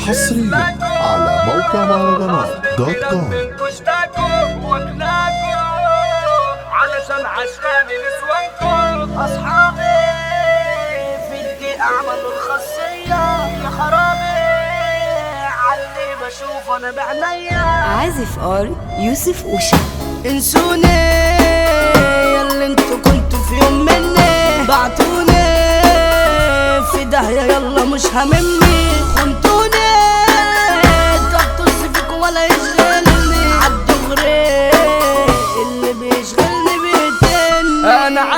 حصريا على موقع مهرجانات دوت كوم علشان عشان نسوانكم اصحابي في الدقيقة اعملوا الخاصية يا خرابي علي بشوف انا بعينيا عازف ار يوسف اوشا انسوني ياللي انتوا كنتوا في يوم مني بعتوني في داهية يلا مش هممني خنتوني طب طز فيكوا ولا يشغلني عالدغري اللي بيشغلني بيتني انا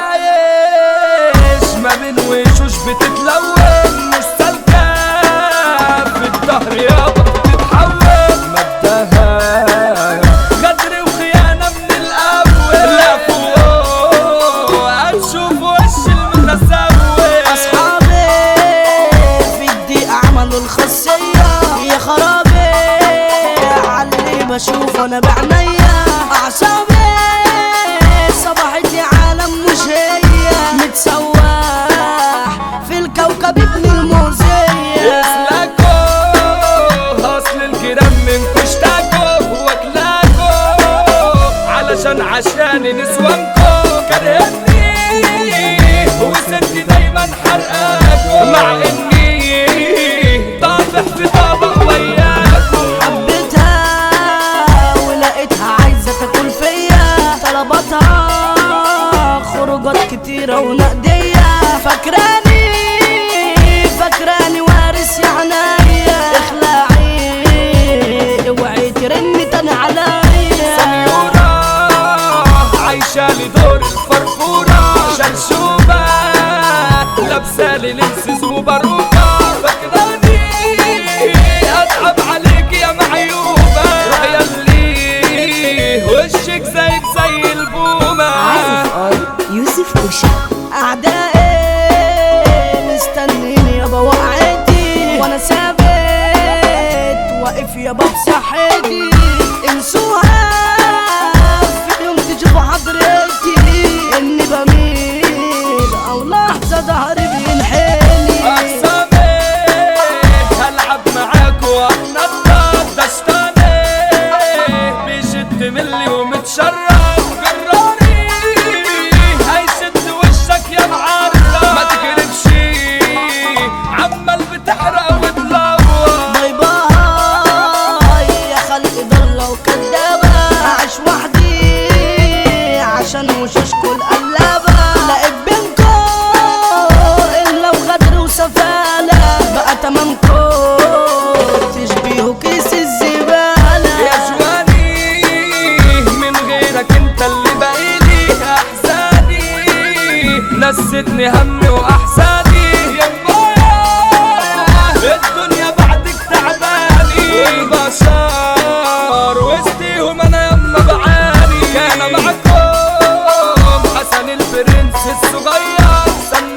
عايش ما بين وشوش بتتلون مش سالكة في الظهر يابا بتتحول مبدأها غدر وخيانة من الأول لا فوق هتشوف وش المتسول اصحابي في الدقيقة عملوا الخاصية يا خرابي علي بشوف انا بعينيا اعصابي صباحتي عالم مش هي متسواح في الكوكب ابن الموزية يسلكوا اصل الجيران منكو اشتكوا واكلاكوا علشان عشان نسوانكو كرهتني وسنتي دايما حرقاكوا مع اني طافح في طبق وياكوا حبيتها ولقيتها عايزة تاكل فيا طلباتها خروجات كتيرة ونقدية فاكراني فاكراني وارث يا عناية اخلعي اوعي ترني تاني عليا سنيورة عايشة لدور الفرفورة شرشوبة لابسة لي لبس وباروكة فاكراني اتعب عليك يا معيوبة روح ياللي وشك زيك زي البومة عازف ار يوسف اوشا اعدائي مستنيني يابا وقعتي وانا ثابت واقف يابا بصحتي انسوها في يوم تشوفوا حضرتي اني بميل او لحظه ظهري بينحني أقسامي هلعب معاك وأتنطط دشتاني بيشد ملي ومتشرف جراني هيشد وشك يا معرف ما تقلبش عمال بتحرق وتلوع باي باي يا خلق ضلة وكدابة أعيش وحدي عشان وشوشكوا القلابة لقيت بينكم إلا وغدر وسفالة بقى تمامكم تشبيهوا كيس الزبالة يا جواني من غيرك انت اللي باقيلي احزاني نستني همي واحزاني يا الدنيا بعدك تعباني والبشر وسطيهم انا يما بعاني كان معكم حسن البرنس الصغير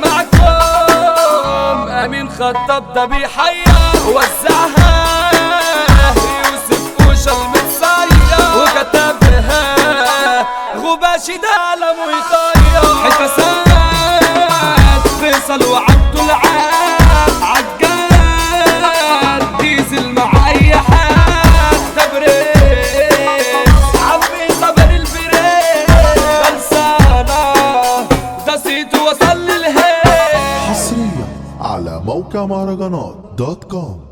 سمعكم امين خطاب ده بيحير وزعها يوسف وشا المتصير وكتبها غباشي ده قلمه يطير حكاسات فيصل وعبد العال عجال ديزل مع اي حد تبريد عمي صبر البريد خلصانه ده صيت وصل للهيل حصريا على موقع مهرجانات دوت كوم